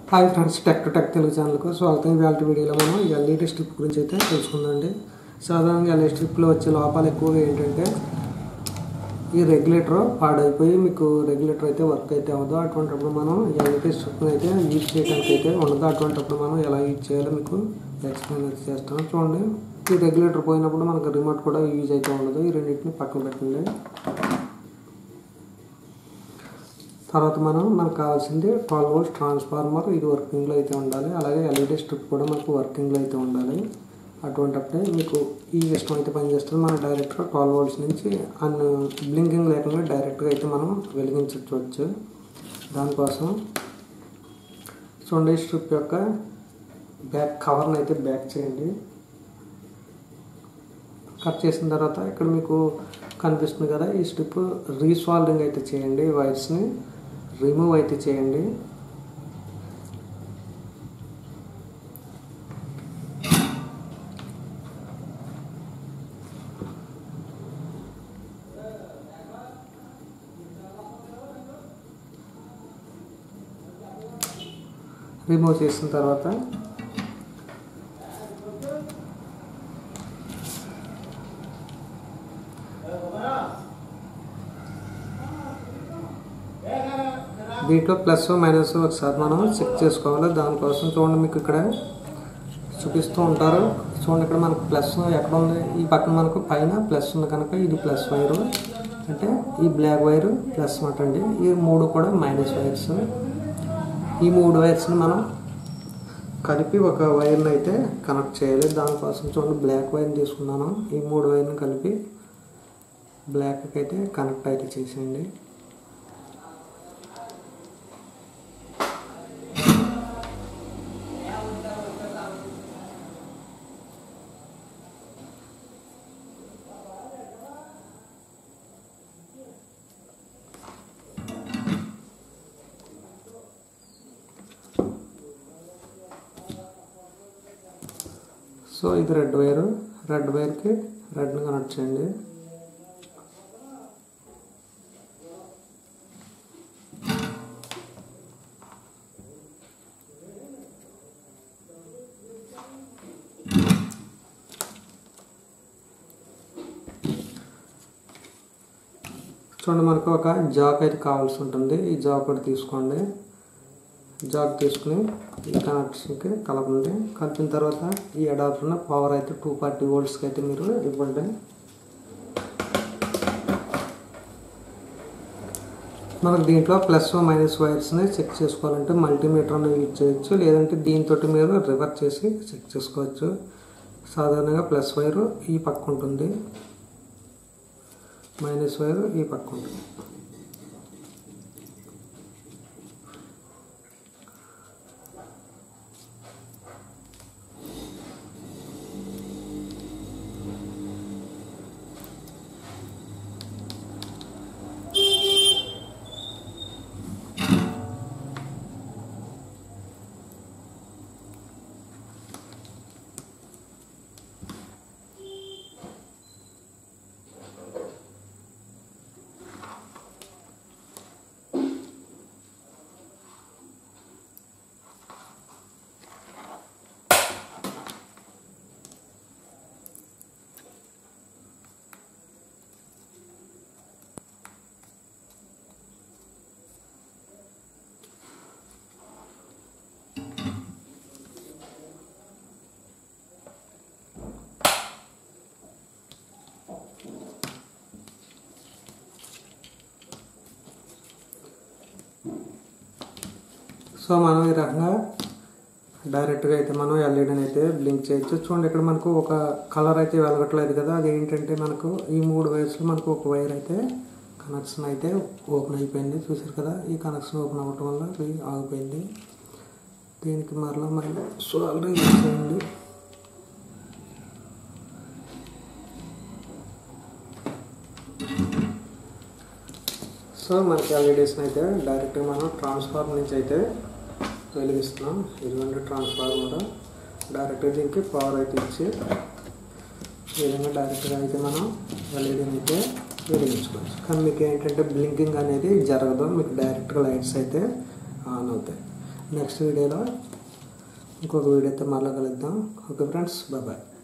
hi friends Tech to Tech Telugu ఛానల్కు స్వాగతం ఇవాళ వీడియోలో మనం ఎల్ఈడి స్ట్రిప్ గురించి అయితే తెలుసుకుందామండి సాధారణంగా ఎల్ఈడి స్ట్రిప్లో వచ్చే లోపాలు ఎక్కువగా ఏంటంటే ఈ రెగ్యులేటర్ పాడైపోయి మీకు రెగ్యులేటర్ అయితే వర్క్ అయితే అవ్వదు అటువంటిప్పుడు మనం ఎల్ఈడి స్ట్రిప్ని అయితే యూజ్ చేయడానికి అయితే ఉండదు అటువంటిప్పుడు మనం ఎలా యూజ్ చేయాలో మీకు ఎక్స్ప్లెయిన్ అయితే చేస్తాను చూడండి ఈ రెగ్యులేటర్ పోయినప్పుడు మనకు రిమోట్ కూడా యూజ్ అయితే ఉండదు ఈ రెండింటిని పక్కన పెట్టండి తర్వాత మనం మనకు కావాల్సింది ట్వెల్వ్ వోల్ట్ ట్రాన్స్ఫార్మర్ ఇది వర్కింగ్లో అయితే ఉండాలి అలాగే ఎల్ఈడి స్ట్రిప్ కూడా మనకు వర్కింగ్లో అయితే ఉండాలి అటువంటిప్పుడే మీకు ఈ ఇష్టం అయితే పనిచేస్తుంది మనం డైరెక్ట్గా ట్వెల్వ్ వోల్ట్స్ నుంచి అన్ బ్లింకింగ్ లేకుండా డైరెక్ట్గా అయితే మనం వెలిగించవచ్చు దానికోసం చూడండి స్ట్రిప్ యొక్క బ్యాక్ కవర్ని అయితే బ్యాక్ చేయండి కట్ చేసిన తర్వాత ఇక్కడ మీకు కనిపిస్తుంది కదా ఈ స్ట్రిప్ రీసాల్వింగ్ అయితే చేయండి వైర్స్ని రిమూవ్ అయితే చేయండి రిమూవ్ చేసిన తర్వాత దీంట్లో ప్లస్ మైనస్ ఒకసారి మనం చెక్ చేసుకోవాలి దానికోసం చూడండి మీకు ఇక్కడ చూపిస్తూ ఉంటారు చూడండి ఇక్కడ మనకు ప్లస్ ఎక్కడ ఉంది ఈ పక్కన మనకు పైన ప్లస్ ఉంది కనుక ఇది ప్లస్ వైరు అంటే ఈ బ్లాక్ వైర్ ప్లస్ మాట అండి ఈ మూడు కూడా మైనస్ వైర్స్ ఈ మూడు వైర్స్ని మనం కలిపి ఒక వైర్ని అయితే కనెక్ట్ చేయాలి దానికోసం చూడండి బ్లాక్ వైర్ తీసుకున్నాను ఈ మూడు వైర్ని కలిపి బ్లాక్కి అయితే కనెక్ట్ అయితే చేసేయండి సో ఇది రెడ్ వైర్ రెడ్ వైర్కి రెడ్ని కనెక్ట్ చేయండి చూడండి మనకు ఒక జాక్ అయితే కావాల్సి ఉంటుంది ఈ జాక్ కూడా తీసుకోండి జాగ్ తీసుకుని ఈ కనెక్షన్కి కలపండి కలిపిన తర్వాత ఈ అడాప్టర్ పవర్ అయితే టూ ఫార్టీ వోల్ట్స్కి అయితే మీరు ఇవ్వండి మనకు దీంట్లో ప్లస్ మైనస్ వైర్స్ని చెక్ చేసుకోవాలంటే మల్టీమీటర్ని యూజ్ చేయొచ్చు లేదంటే దీంతో మీరు రివర్స్ చేసి చెక్ చేసుకోవచ్చు సాధారణంగా ప్లస్ వైరు ఈ పక్క ఉంటుంది మైనస్ వైరు ఈ పక్క ఉంటుంది సో మనం ఈ రకంగా డైరెక్ట్గా అయితే మనం ఎల్ఈడీని అయితే బ్లింక్ చేయొచ్చు చూడండి ఇక్కడ మనకు ఒక కలర్ అయితే వెలగట్లేదు కదా అది ఏంటంటే మనకు ఈ మూడు వైర్స్లో మనకు ఒక వైర్ అయితే కనెక్షన్ అయితే ఓపెన్ అయిపోయింది చూసారు కదా ఈ కనెక్షన్ ఓపెన్ అవ్వటం వల్ల అది ఆగిపోయింది దీనికి మరలా మళ్ళీ సోల్డరింగ్ చేయండి సో మనకి ఎల్ఈడీస్ని అయితే డైరెక్ట్గా మనం ట్రాన్స్ఫార్మర్ నుంచి అయితే వెలిగిస్తున్నాం ఇదిగోండి ట్రాన్స్ఫార్మర్ డైరెక్ట్గా దీనికి పవర్ అయితే ఇచ్చి ఈ విధంగా డైరెక్ట్గా అయితే మనం ఎల్ఈడీని అయితే వెలిగించుకోవచ్చు కానీ మీకు ఏంటంటే బ్లింకింగ్ అనేది జరగదు మీకు డైరెక్ట్గా లైట్స్ అయితే ఆన్ అవుతాయి నెక్స్ట్ వీడియోలో ఇంకొక వీడియోతో మళ్ళీ కలుద్దాం ఓకే ఫ్రెండ్స్ బాయ్